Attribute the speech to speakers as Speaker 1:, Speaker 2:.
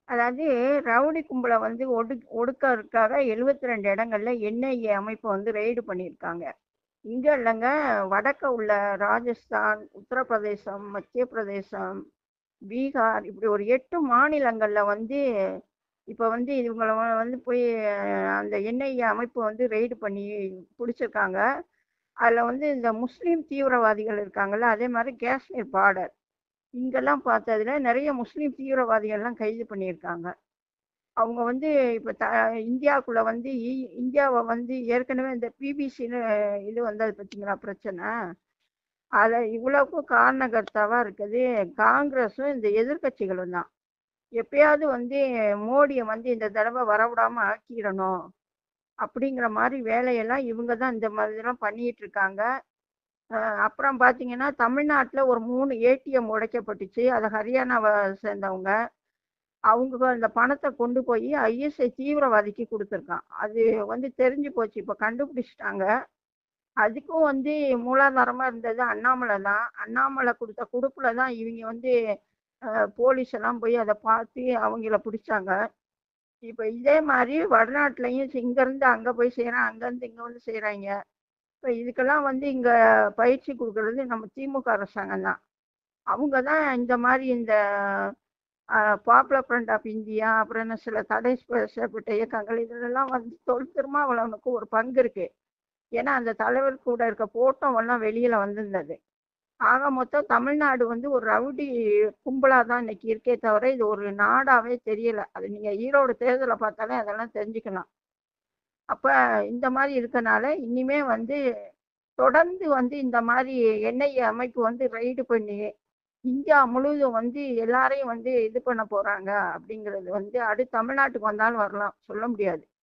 Speaker 1: அதாவது ரவுடி கும்பலை வந்து ஒடு ஒடுக்கறதுக்காக எழுபத்தி ரெண்டு இடங்கள்ல என்ஐஏ அமைப்பு வந்து ரெய்டு பண்ணியிருக்காங்க இங்க இல்லைங்க வடக்க உள்ள ராஜஸ்தான் உத்தரப்பிரதேசம் மத்திய பிரதேசம் பீகார் இப்படி ஒரு எட்டு மாநிலங்கள்ல வந்து இப்போ வந்து இவங்கள வ- வந்து போய் அஹ், அந்த என்ஐஏ அமைப்பு வந்து ரெய்டு பண்ணி பிடிச்சிருக்காங்க அதில் வந்து இந்த முஸ்லீம் தீவிரவாதிகள் இருக்காங்கல்ல அதே மாதிரி காஷ்மீர் பார்டர் இங்கெல்லாம் பார்த்ததுல நிறைய முஸ்லீம் தீவிரவாதிகள்லாம் கைது பண்ணியிருக்காங்க அவங்க வந்து இப்போ த இந்தியாவுக்குள்ள வந்து இ- இந்தியாவை வந்து ஏற்கனவே இந்த பிபிசின்னு இது வந்தது பார்த்தீங்களா பிரச்சனை அதில் இவ்வளவுக்கும் காரணகர்த்தாவாக இருக்குது காங்கிரஸும் இந்த எதிர்க்கட்சிகளும் தான் எப்பயாவது வந்து மோடியை வந்து இந்த தடவை வரவிடாம ஆக்கிடணும் அப்படிங்கிற மாதிரி வேலையெல்லாம் இவங்க தான் இந்த மாதிரிலாம் பண்ணிட்டு இருக்காங்க அஹ் அப்புறம் பார்த்தீங்கன்னா தமிழ்நாட்டில் ஒரு மூணு ஏடிஎம் உடைக்கப்பட்டுச்சு அது ஹரியானாவை சேர்ந்தவங்க அவங்க அந்த பணத்தை கொண்டு போய் ஐஎஸ்ஐ தீவிரவாதிக்கு கொடுத்துருக்கான் அது வந்து தெரிஞ்சு போச்சு இப்போ கண்டுபிடிச்சிட்டாங்க அதுக்கும் வந்து மூலாதாரமாக இருந்தது அண்ணாமலை தான் அண்ணாமலை கொடுத்த கொடுப்புல தான் இவங்க வந்து அஹ், போலீஸ் எல்லாம் போய் அதை பார்த்து அவங்கள பிடிச்சாங்க இப்போ இதே மாதிரி வடநாட்டிலையும் இங்கேருந்து அங்கே போய் செய்கிறான் அங்கேருந்து இங்கே வந்து செய்கிறாங்க இப்போ இதுக்கெல்லாம் வந்து இங்கே பயிற்சி கொடுக்கறது நம்ம திமுக அரசாங்கம் தான் அவங்க தான் இந்த மாதிரி இந்த பாப்புலர் ஃப்ரண்ட் ஆஃப் இந்தியா அப்புறம் என்ன சில தடை செ- செய்யப்பட்ட இயக்கங்கள் இதிலெல்லாம் வந்து தொல் திருமாவளவனுக்கு ஒரு பங்கு இருக்கு ஏன்னா அந்த தலைவர் கூட இருக்க போட்டோ எல்லாம் வெளியில வந்திருந்தது ஆக மொத்தம் தமிழ்நாடு வந்து ஒரு ரவுடி கும்பலா தான் இன்னைக்கு இருக்கே தவிர இது ஒரு நாடாவே தெரியல அது நீங்க ஈரோடு தேர்தலை பார்த்தாலே அதெல்லாம் தெரிஞ்சுக்கலாம் அப்ப இந்த மாதிரி இருக்கனால இனிமே வந்து தொடர்ந்து வந்து இந்த மாதிரி எண்ணெய் அமைப்பு வந்து ரைடு பண்ணி இந்தியா முழுவதும் வந்து எல்லாரையும் வந்து இது பண்ண போறாங்க அப்படிங்கிறது வந்து அடுத்து தமிழ்நாட்டுக்கு வந்தாலும் வரலாம் சொல்ல முடியாது